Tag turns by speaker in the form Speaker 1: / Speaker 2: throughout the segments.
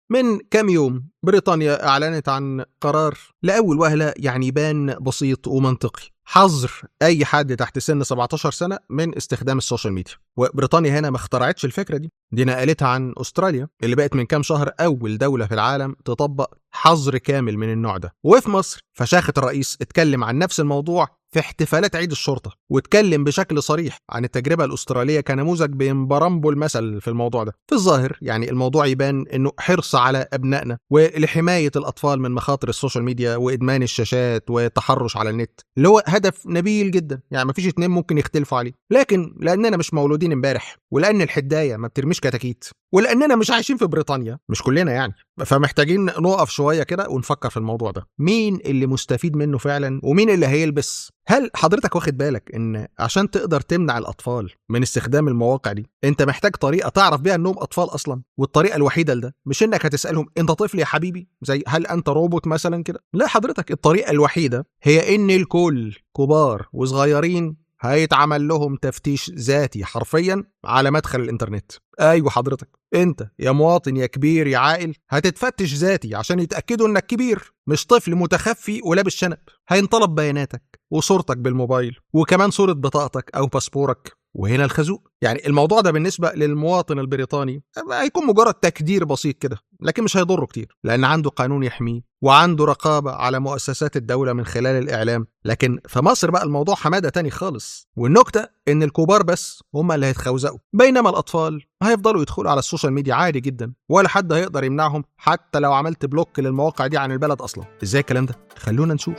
Speaker 1: من كام يوم بريطانيا أعلنت عن قرار لأول وهلة يعني يبان بسيط ومنطقي حظر اي حد تحت سن 17 سنه من استخدام السوشيال ميديا وبريطانيا هنا ما اخترعتش الفكره دي دي نقلتها عن استراليا اللي بقت من كام شهر اول دوله في العالم تطبق حظر كامل من النوع ده وفي مصر فشاخة الرئيس اتكلم عن نفس الموضوع في احتفالات عيد الشرطة واتكلم بشكل صريح عن التجربة الأسترالية كنموذج بينبرمبوا المثل في الموضوع ده في الظاهر يعني الموضوع يبان انه حرص على أبنائنا ولحماية الأطفال من مخاطر السوشيال ميديا وإدمان الشاشات والتحرش على النت اللي هو هدف نبيل جدا يعني مفيش اتنين ممكن يختلفوا عليه لكن لأننا مش مولودين امبارح ولأن الحداية ما بترميش كتاكيت ولأننا مش عايشين في بريطانيا مش كلنا يعني فمحتاجين نقف شوية كده ونفكر في الموضوع ده مين اللي مستفيد منه فعلا ومين اللي هيلبس هل حضرتك واخد بالك ان عشان تقدر تمنع الاطفال من استخدام المواقع دي انت محتاج طريقه تعرف بيها انهم اطفال اصلا والطريقه الوحيده لده مش انك هتسالهم انت طفل يا حبيبي زي هل انت روبوت مثلا كده لا حضرتك الطريقه الوحيده هي ان الكل كبار وصغيرين هيتعمل لهم تفتيش ذاتي حرفيا على مدخل الانترنت ايوه حضرتك انت يا مواطن يا كبير يا عاقل هتتفتش ذاتي عشان يتاكدوا انك كبير مش طفل متخفي ولابس شنب هينطلب بياناتك وصورتك بالموبايل وكمان صوره بطاقتك او باسبورك وهنا الخازوق يعني الموضوع ده بالنسبة للمواطن البريطاني هيكون مجرد تكدير بسيط كده لكن مش هيضره كتير لأن عنده قانون يحميه وعنده رقابة على مؤسسات الدولة من خلال الإعلام لكن في مصر بقى الموضوع حمادة تاني خالص والنكتة إن الكبار بس هم اللي هيتخوزقوا بينما الأطفال هيفضلوا يدخلوا على السوشيال ميديا عادي جدا ولا حد هيقدر يمنعهم حتى لو عملت بلوك للمواقع دي عن البلد أصلا إزاي الكلام ده؟ خلونا نشوف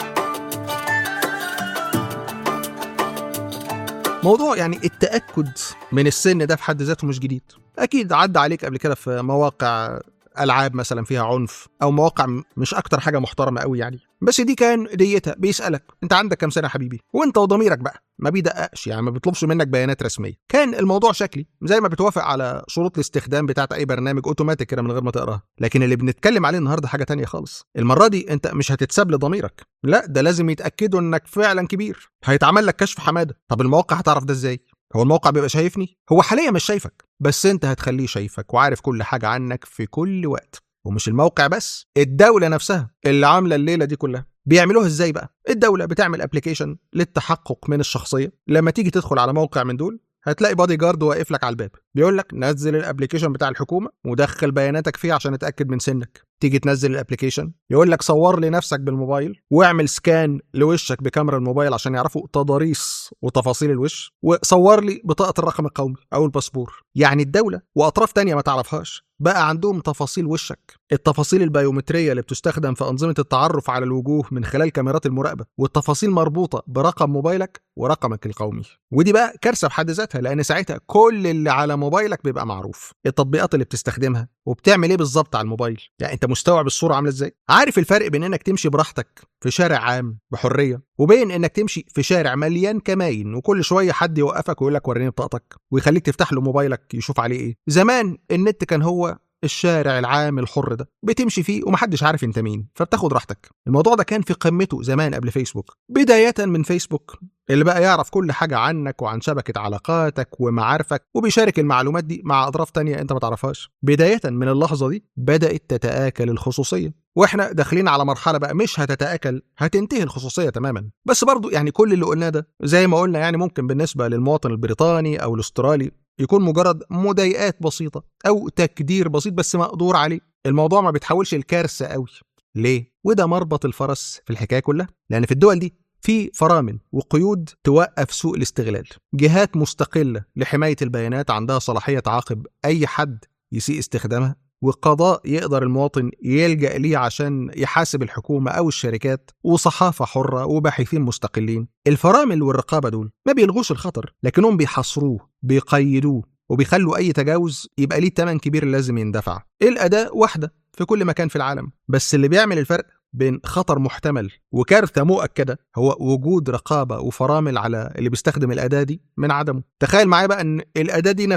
Speaker 1: موضوع يعني التأكد من السن ده في حد ذاته مش جديد أكيد عدى عليك قبل كده في مواقع العاب مثلا فيها عنف او مواقع مش اكتر حاجه محترمه قوي يعني بس دي كان ديتها بيسالك انت عندك كام سنه يا حبيبي وانت وضميرك بقى ما بيدققش يعني ما بيطلبش منك بيانات رسميه كان الموضوع شكلي زي ما بتوافق على شروط الاستخدام بتاعت اي برنامج اوتوماتيك كده من غير ما تقراها لكن اللي بنتكلم عليه النهارده حاجه تانية خالص المره دي انت مش هتتساب لضميرك لا ده لازم يتاكدوا انك فعلا كبير هيتعمل لك كشف حماده طب المواقع هتعرف ده ازاي هو الموقع بيبقى شايفني هو حاليا مش شايفك بس انت هتخليه شايفك وعارف كل حاجه عنك في كل وقت ومش الموقع بس الدولة نفسها اللي عاملة الليلة دي كلها بيعملوها ازاي بقى الدولة بتعمل ابلكيشن للتحقق من الشخصية لما تيجي تدخل على موقع من دول هتلاقي بادي جارد واقف لك على الباب بيقول لك نزل الابلكيشن بتاع الحكومه ودخل بياناتك فيه عشان اتاكد من سنك تيجي تنزل الابلكيشن يقول لك صور لي نفسك بالموبايل واعمل سكان لوشك بكاميرا الموبايل عشان يعرفوا تضاريس وتفاصيل الوش وصور لي بطاقه الرقم القومي او الباسبور يعني الدوله واطراف تانية ما تعرفهاش بقى عندهم تفاصيل وشك التفاصيل البيومترية اللي بتستخدم في أنظمة التعرف على الوجوه من خلال كاميرات المراقبة والتفاصيل مربوطة برقم موبايلك ورقمك القومي ودي بقى كارثة بحد ذاتها لأن ساعتها كل اللي على موبايلك بيبقى معروف التطبيقات اللي بتستخدمها وبتعمل ايه بالظبط على الموبايل يعني انت مستوعب الصورة عاملة ازاي عارف الفرق بين انك تمشي براحتك في شارع عام بحرية وبين انك تمشي في شارع مليان كماين وكل شوية حد يوقفك ويقول لك وريني بطاقتك ويخليك تفتح له موبايلك يشوف عليه ايه زمان النت كان هو الشارع العام الحر ده بتمشي فيه ومحدش عارف انت مين فبتاخد راحتك الموضوع ده كان في قمته زمان قبل فيسبوك بداية من فيسبوك اللي بقى يعرف كل حاجة عنك وعن شبكة علاقاتك ومعارفك وبيشارك المعلومات دي مع أطراف تانية أنت ما تعرفهاش بداية من اللحظة دي بدأت تتآكل الخصوصية واحنا داخلين على مرحلة بقى مش هتتآكل هتنتهي الخصوصية تماما بس برضو يعني كل اللي قلناه ده زي ما قلنا يعني ممكن بالنسبة للمواطن البريطاني أو الأسترالي يكون مجرد مضايقات بسيطة أو تكدير بسيط بس مقدور عليه الموضوع ما بيتحولش لكارثة قوي ليه؟ وده مربط الفرس في الحكاية كلها لأن في الدول دي في فرامل وقيود توقف سوء الاستغلال جهات مستقلة لحماية البيانات عندها صلاحية تعاقب أي حد يسيء استخدامها وقضاء يقدر المواطن يلجأ ليه عشان يحاسب الحكومة أو الشركات وصحافة حرة وباحثين مستقلين الفرامل والرقابة دول ما بيلغوش الخطر لكنهم بيحصروه بيقيدوه وبيخلوا أي تجاوز يبقى ليه تمن كبير لازم يندفع الأداة واحدة في كل مكان في العالم بس اللي بيعمل الفرق بين خطر محتمل وكارثة مؤكدة هو وجود رقابة وفرامل على اللي بيستخدم الأداة دي من عدمه تخيل معايا بقى أن الأداة دي نفسها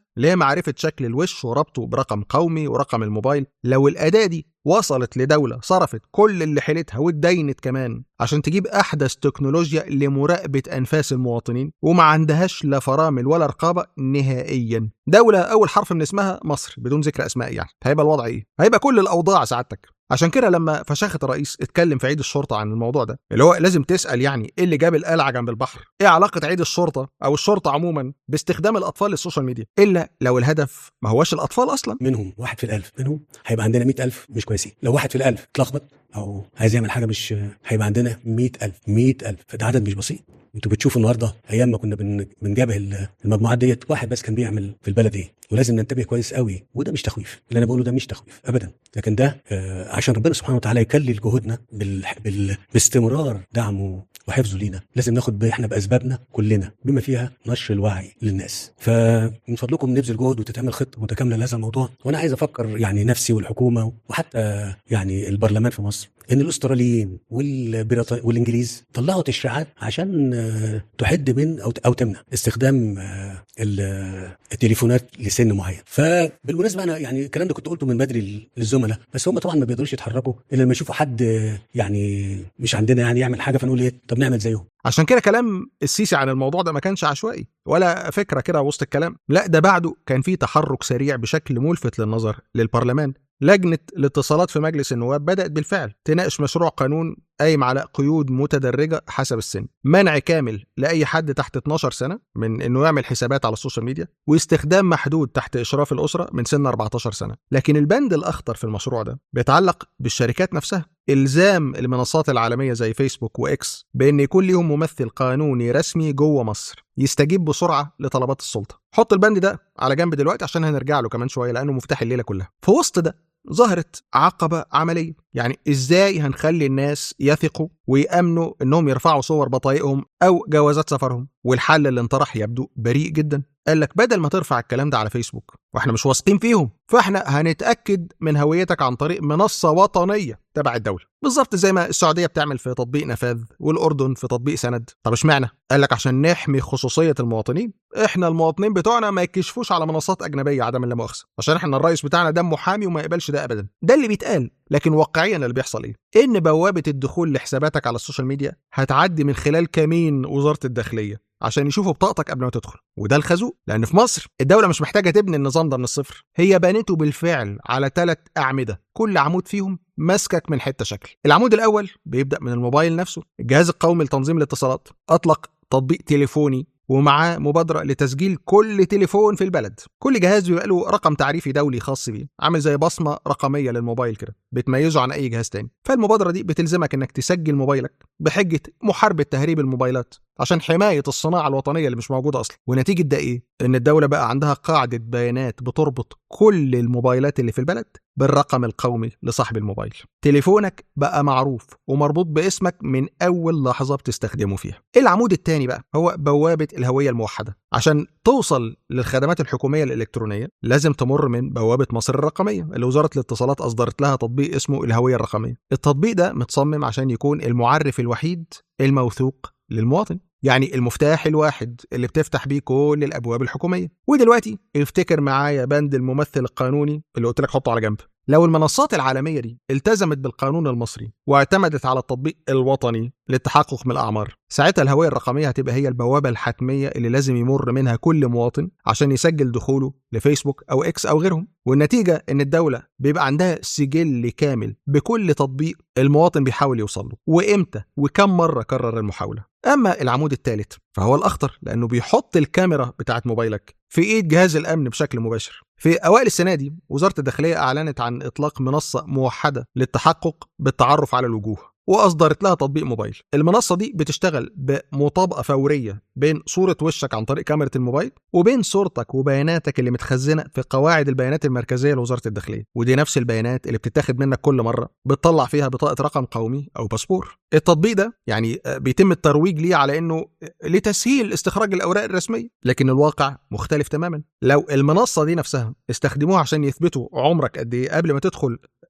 Speaker 1: اللي هي معرفه شكل الوش وربطه برقم قومي ورقم الموبايل لو الاداه دي وصلت لدوله صرفت كل اللي حيلتها واتدينت كمان عشان تجيب احدث تكنولوجيا لمراقبه انفاس المواطنين وما عندهاش لا فرامل ولا رقابه نهائيا دوله اول حرف من اسمها مصر بدون ذكر اسماء يعني هيبقى الوضع ايه هيبقى كل الاوضاع سعادتك عشان كده لما فشاخة الرئيس اتكلم في عيد الشرطة عن الموضوع ده اللي هو لازم تسأل يعني ايه اللي جاب القلعة جنب البحر ايه علاقة عيد الشرطة او الشرطة عموما باستخدام الاطفال للسوشيال ميديا الا لو الهدف ما هوش الاطفال اصلا
Speaker 2: منهم واحد في الألف منهم هيبقى عندنا مئة ألف مش كويسين لو واحد في الألف اتلخبط أو عايز يعمل حاجة مش هيبقى عندنا مئة ألف مئة ألف فده عدد مش بسيط انتوا بتشوفوا النهارده ايام ما كنا بن- بنجابه ال- المجموعات ديت واحد بس كان بيعمل في البلد ايه ولازم ننتبه كويس قوي وده مش تخويف اللي انا بقوله ده مش تخويف ابدا لكن ده آه عشان ربنا سبحانه وتعالى يكلل جهودنا بال... بال... باستمرار دعمه وحفظه لينا لازم ناخد ب- احنا باسبابنا كلنا بما فيها نشر الوعي للناس فمن فضلكم نبذل جهد وتتعمل خطه متكامله لهذا الموضوع وانا عايز افكر يعني نفسي والحكومه وحتى يعني البرلمان في مصر ان الاستراليين والبريطا والانجليز طلعوا تشريعات عشان آه، تحد من او او تمنع استخدام آه، ال- آه، التليفونات لسن معين فبالمناسبه انا يعني الكلام ده كنت قلته من بدري للزملاء بس هم طبعا ما بيقدروش يتحركوا الا لما يشوفوا حد آه، يعني مش عندنا يعني يعمل حاجه فنقول ايه طب نعمل زيهم
Speaker 1: عشان كده كلام السيسي عن الموضوع ده ما كانش عشوائي ولا فكره كده وسط الكلام لا ده بعده كان في تحرك سريع بشكل ملفت للنظر للبرلمان لجنة الاتصالات في مجلس النواب بدأت بالفعل تناقش مشروع قانون قايم على قيود متدرجة حسب السن منع كامل لأي حد تحت 12 سنة من إنه يعمل حسابات على السوشيال ميديا واستخدام محدود تحت إشراف الأسرة من سن 14 سنة لكن البند الأخطر في المشروع ده بيتعلق بالشركات نفسها إلزام المنصات العالمية زي فيسبوك وإكس بأن يكون ليهم ممثل قانوني رسمي جوه مصر يستجيب بسرعة لطلبات السلطة حط البند ده على جنب دلوقتي عشان هنرجع له كمان شوية لأنه مفتاح الليلة كلها في وسط ده ظهرت عقبة عملية يعني ازاي هنخلي الناس يثقوا ويأمنوا انهم يرفعوا صور بطايقهم او جوازات سفرهم والحل اللي انطرح يبدو بريء جدا قال لك بدل ما ترفع الكلام ده على فيسبوك واحنا مش واثقين فيهم فاحنا هنتاكد من هويتك عن طريق منصه وطنيه تبع الدوله بالظبط زي ما السعوديه بتعمل في تطبيق نفاذ والاردن في تطبيق سند طب اشمعنى قال لك عشان نحمي خصوصيه المواطنين احنا المواطنين بتوعنا ما يكشفوش على منصات اجنبيه عدم لا مؤاخذه عشان احنا الرئيس بتاعنا ده محامي وما يقبلش ده ابدا ده اللي بيتقال لكن واقعيا اللي بيحصل ايه ان بوابه الدخول لحساباتك على السوشيال ميديا هتعدي من خلال كمين وزاره الداخليه عشان يشوفوا بطاقتك قبل ما تدخل وده الخازوق لان في مصر الدوله مش محتاجه تبني النظام ده من الصفر هي بنته بالفعل على ثلاث اعمده كل عمود فيهم ماسكك من حته شكل العمود الاول بيبدا من الموبايل نفسه الجهاز القومي لتنظيم الاتصالات اطلق تطبيق تليفوني ومعاه مبادرة لتسجيل كل تليفون في البلد كل جهاز بيبقى له رقم تعريفي دولي خاص بيه عامل زي بصمة رقمية للموبايل كده بتميزه عن أي جهاز تاني فالمبادرة دي بتلزمك إنك تسجل موبايلك بحجة محاربة تهريب الموبايلات عشان حماية الصناعة الوطنية اللي مش موجودة أصلا ونتيجة ده إيه؟ إن الدولة بقى عندها قاعدة بيانات بتربط كل الموبايلات اللي في البلد بالرقم القومي لصاحب الموبايل تليفونك بقى معروف ومربوط باسمك من أول لحظة بتستخدمه فيها العمود الثاني بقى هو بوابة الهوية الموحدة عشان توصل للخدمات الحكومية الإلكترونية لازم تمر من بوابة مصر الرقمية اللي وزارة الاتصالات أصدرت لها تطبيق اسمه الهوية الرقمية التطبيق ده متصمم عشان يكون المعرف الوحيد الموثوق للمواطن يعني المفتاح الواحد اللي بتفتح بيه كل الابواب الحكوميه ودلوقتي افتكر معايا بند الممثل القانوني اللي قلت لك حطه على جنب لو المنصات العالميه دي التزمت بالقانون المصري واعتمدت على التطبيق الوطني للتحقق من الاعمار ساعتها الهويه الرقميه هتبقى هي البوابه الحتميه اللي لازم يمر منها كل مواطن عشان يسجل دخوله لفيسبوك او اكس او غيرهم والنتيجه ان الدوله بيبقى عندها سجل كامل بكل تطبيق المواطن بيحاول يوصل له وامتى وكم مره كرر المحاوله اما العمود الثالث فهو الاخطر لانه بيحط الكاميرا بتاعت موبايلك في ايد جهاز الامن بشكل مباشر في اوائل السنه دي وزاره الداخليه اعلنت عن اطلاق منصه موحده للتحقق بالتعرف على الوجوه واصدرت لها تطبيق موبايل المنصه دي بتشتغل بمطابقه فوريه بين صوره وشك عن طريق كاميرا الموبايل وبين صورتك وبياناتك اللي متخزنه في قواعد البيانات المركزيه لوزاره الداخليه ودي نفس البيانات اللي بتتاخد منك كل مره بتطلع فيها بطاقه رقم قومي او باسبور التطبيق ده يعني بيتم الترويج ليه على انه لتسهيل استخراج الاوراق الرسميه لكن الواقع مختلف تماما لو المنصه دي نفسها استخدموها عشان يثبتوا عمرك قد ايه قبل ما تدخل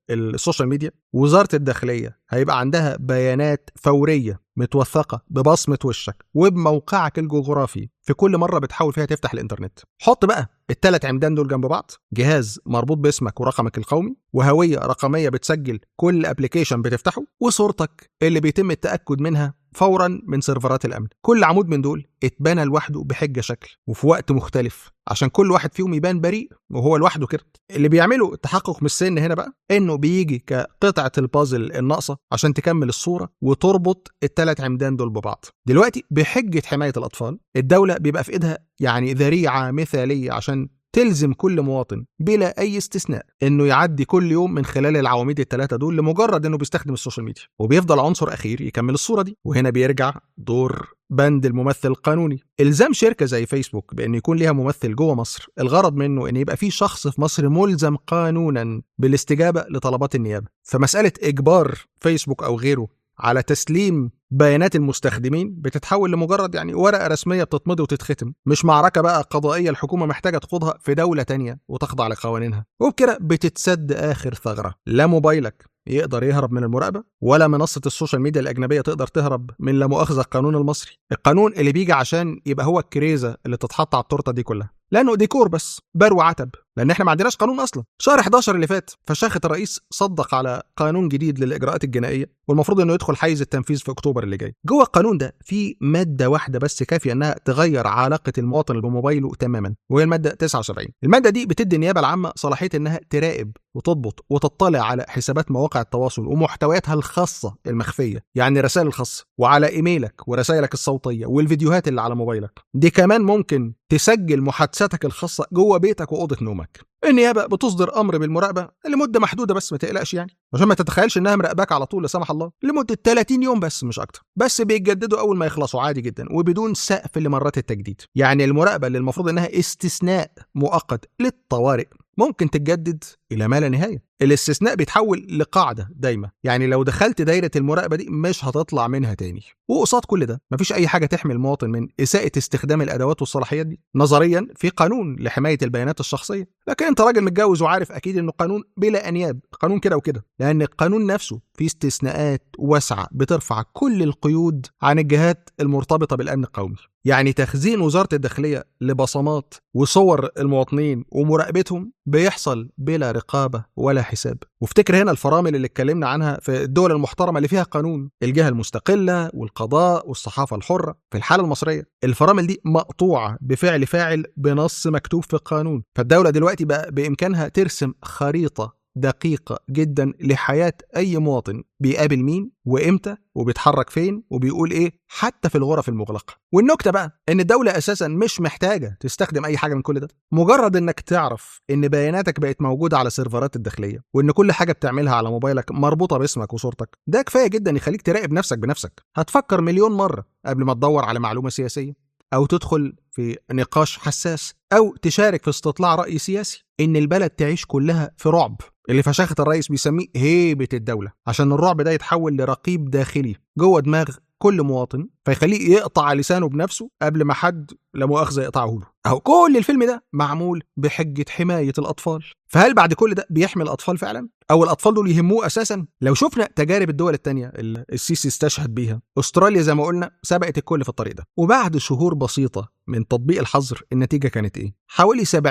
Speaker 1: السوشيال ميديا وزاره الداخليه هيبقى عندها بيانات فوريه متوثقه ببصمه وشك وبموقعك الجغرافي في كل مره بتحاول فيها تفتح الانترنت حط بقى الثلاث عمدان دول جنب بعض جهاز مربوط باسمك ورقمك القومي وهويه رقميه بتسجل كل ابلكيشن بتفتحه وصورتك اللي بيتم التاكد منها فورا من سيرفرات الامن كل عمود من دول اتبنى لوحده بحجه شكل وفي وقت مختلف عشان كل واحد فيهم يبان بريء وهو لوحده كده اللي بيعمله التحقق من السن هنا بقى انه بيجي كقطعه البازل الناقصه عشان تكمل الصوره وتربط الثلاث عمدان دول ببعض دلوقتي بحجه حمايه الاطفال الدوله بيبقى في ايدها يعني ذريعه مثاليه عشان تلزم كل مواطن بلا اي استثناء انه يعدي كل يوم من خلال العواميد الثلاثه دول لمجرد انه بيستخدم السوشيال ميديا وبيفضل عنصر اخير يكمل الصوره دي وهنا بيرجع دور بند الممثل القانوني الزام شركه زي فيسبوك بان يكون ليها ممثل جوه مصر الغرض منه ان يبقى في شخص في مصر ملزم قانونا بالاستجابه لطلبات النيابه فمساله اجبار فيسبوك او غيره على تسليم بيانات المستخدمين بتتحول لمجرد يعني ورقه رسميه بتتمضي وتتختم مش معركه بقى قضائيه الحكومه محتاجه تخوضها في دوله تانية وتخضع لقوانينها وبكده بتتسد اخر ثغره لا موبايلك يقدر يهرب من المراقبه ولا منصه السوشيال ميديا الاجنبيه تقدر تهرب من لا مؤاخذه القانون المصري القانون اللي بيجي عشان يبقى هو الكريزه اللي تتحط على التورته دي كلها لانه ديكور بس برو عتب لان احنا ما عندناش قانون اصلا شهر 11 اللي فات فشاخه الرئيس صدق على قانون جديد للاجراءات الجنائيه والمفروض انه يدخل حيز التنفيذ في اكتوبر اللي جاي جوه القانون ده في ماده واحده بس كافيه انها تغير علاقه المواطن بموبايله تماما وهي الماده 79 الماده دي بتدي النيابه العامه صلاحيه انها تراقب وتضبط وتطلع على حسابات مواقع التواصل ومحتوياتها الخاصه المخفيه يعني الرسائل الخاصه وعلى ايميلك ورسائلك الصوتيه والفيديوهات اللي على موبايلك دي كمان ممكن تسجل محادثاتك الخاصه جوه بيتك واوضه نومك النيابه بتصدر امر بالمراقبه لمده محدوده بس ما تقلقش يعني عشان ما تتخيلش انها مراقباك على طول لا سمح الله لمده 30 يوم بس مش اكتر بس بيتجددوا اول ما يخلصوا عادي جدا وبدون سقف لمرات التجديد يعني المراقبه اللي المفروض انها استثناء مؤقت للطوارئ ممكن تتجدد الى ما لا نهايه الاستثناء بيتحول لقاعده دايما يعني لو دخلت دايره المراقبه دي مش هتطلع منها تاني وقصاد كل ده مفيش اي حاجه تحمي المواطن من اساءه استخدام الادوات والصلاحيات دي نظريا في قانون لحمايه البيانات الشخصيه لكن انت راجل متجوز وعارف اكيد انه قانون بلا انياب قانون كده وكده لان القانون نفسه فيه استثناءات واسعه بترفع كل القيود عن الجهات المرتبطه بالامن القومي يعني تخزين وزاره الداخليه لبصمات وصور المواطنين ومراقبتهم بيحصل بلا رقابه ولا حساب وافتكر هنا الفرامل اللي اتكلمنا عنها في الدول المحترمه اللي فيها قانون الجهه المستقله والقضاء والصحافه الحره في الحاله المصريه الفرامل دي مقطوعه بفعل فاعل بنص مكتوب في القانون فالدوله دلوقتي بقى بامكانها ترسم خريطه دقيقة جدا لحياة أي مواطن بيقابل مين وإمتى وبيتحرك فين وبيقول إيه حتى في الغرف المغلقة والنكتة بقى إن الدولة أساسا مش محتاجة تستخدم أي حاجة من كل ده مجرد إنك تعرف إن بياناتك بقت موجودة على سيرفرات الداخلية وإن كل حاجة بتعملها على موبايلك مربوطة باسمك وصورتك ده كفاية جدا يخليك تراقب نفسك بنفسك هتفكر مليون مرة قبل ما تدور على معلومة سياسية أو تدخل في نقاش حساس أو تشارك في استطلاع رأي سياسي إن البلد تعيش كلها في رعب اللي فشاخة الرئيس بيسميه هيبة الدولة عشان الرعب ده يتحول لرقيب داخلي جوه دماغ كل مواطن فيخليه يقطع لسانه بنفسه قبل ما حد لا مؤاخذه يقطعه له اهو كل الفيلم ده معمول بحجه حمايه الاطفال فهل بعد كل ده بيحمي الاطفال فعلا او الاطفال دول يهموه اساسا لو شفنا تجارب الدول التانية اللي السيسي استشهد بيها استراليا زي ما قلنا سبقت الكل في الطريق ده وبعد شهور بسيطه من تطبيق الحظر النتيجه كانت ايه حوالي 70%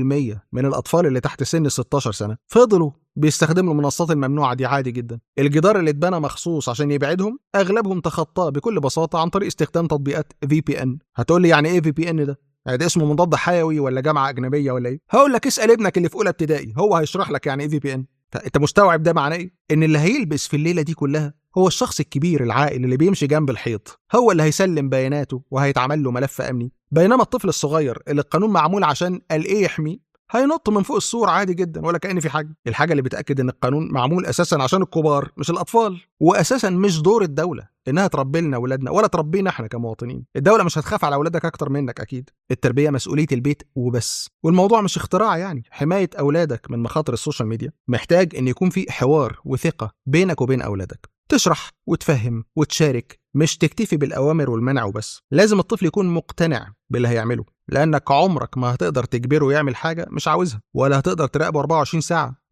Speaker 1: من الاطفال اللي تحت سن 16 سنه فضلوا بيستخدموا المنصات الممنوعه دي عادي جدا الجدار اللي اتبنى مخصوص عشان يبعدهم اغلبهم تخطاه بكل بساطه عن طريق استخدام تطبيقات في بي ان هتقول لي يعني ايه في بي ان ده يعني ده اسمه مضاد حيوي ولا جامعه اجنبيه ولا ايه هقول لك اسال ابنك اللي في اولى ابتدائي هو هيشرح لك يعني ايه في بي ان فانت مستوعب ده معناه ايه ان اللي هيلبس في الليله دي كلها هو الشخص الكبير العاقل اللي بيمشي جنب الحيط هو اللي هيسلم بياناته وهيتعمل له ملف امني بينما الطفل الصغير اللي القانون معمول عشان قال ايه يحميه هينط من فوق السور عادي جدا ولا كأن في حاجه الحاجه اللي بتاكد ان القانون معمول اساسا عشان الكبار مش الاطفال واساسا مش دور الدوله انها تربي لنا اولادنا ولا تربينا احنا كمواطنين الدوله مش هتخاف على اولادك اكتر منك اكيد التربيه مسؤوليه البيت وبس والموضوع مش اختراع يعني حمايه اولادك من مخاطر السوشيال ميديا محتاج ان يكون في حوار وثقه بينك وبين اولادك تشرح وتفهم وتشارك مش تكتفي بالأوامر والمنع وبس لازم الطفل يكون مقتنع باللي هيعمله لأنك عمرك ما هتقدر تجبره يعمل حاجة مش عاوزها ولا هتقدر تراقبه 24 ساعة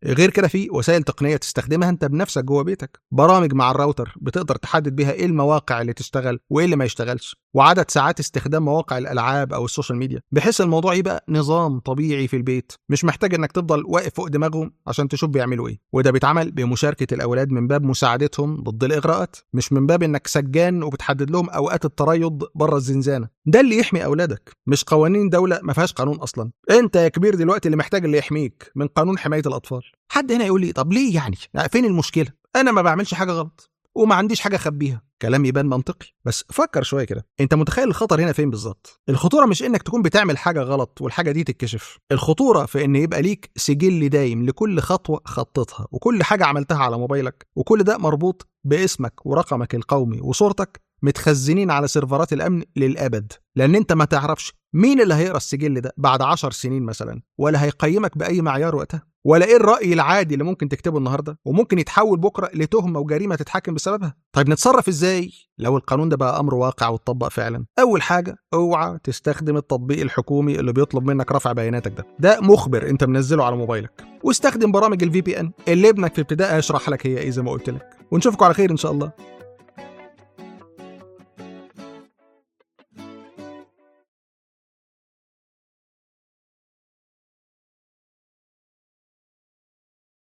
Speaker 1: غير كده في وسائل تقنيه تستخدمها انت بنفسك جوه بيتك برامج مع الراوتر بتقدر تحدد بيها ايه المواقع اللي تشتغل وايه اللي ما يشتغلش وعدد ساعات استخدام مواقع الالعاب او السوشيال ميديا بحيث الموضوع يبقى نظام طبيعي في البيت مش محتاج انك تفضل واقف فوق دماغهم عشان تشوف بيعملوا ايه وده بيتعمل بمشاركه الاولاد من باب مساعدتهم ضد الاغراءات مش من باب انك سجان وبتحدد لهم اوقات التريض بره الزنزانه ده اللي يحمي اولادك مش قوانين دوله ما فيهاش قانون اصلا انت يا كبير دلوقتي اللي محتاج اللي يحميك من قانون حمايه الاطفال حد هنا يقول لي طب ليه يعني فين المشكله انا ما بعملش حاجه غلط وما عنديش حاجه اخبيها كلام يبان منطقي بس فكر شويه كده انت متخيل الخطر هنا فين بالظبط الخطوره مش انك تكون بتعمل حاجه غلط والحاجه دي تتكشف الخطوره في ان يبقى ليك سجل دايم لكل خطوه خطيتها وكل حاجه عملتها على موبايلك وكل ده مربوط باسمك ورقمك القومي وصورتك متخزنين على سيرفرات الامن للابد لان انت ما تعرفش مين اللي هيقرا السجل ده بعد عشر سنين مثلا ولا هيقيمك باي معيار وقتها ولا ايه الراي العادي اللي ممكن تكتبه النهارده وممكن يتحول بكره لتهمه وجريمه تتحاكم بسببها طيب نتصرف ازاي لو القانون ده بقى امر واقع واتطبق فعلا اول حاجه اوعى تستخدم التطبيق الحكومي اللي بيطلب منك رفع بياناتك ده ده مخبر انت منزله على موبايلك واستخدم برامج الفي بي ان اللي ابنك في ابتدائي هيشرح لك هي ايه زي ما قلت لك ونشوفكم على خير ان شاء الله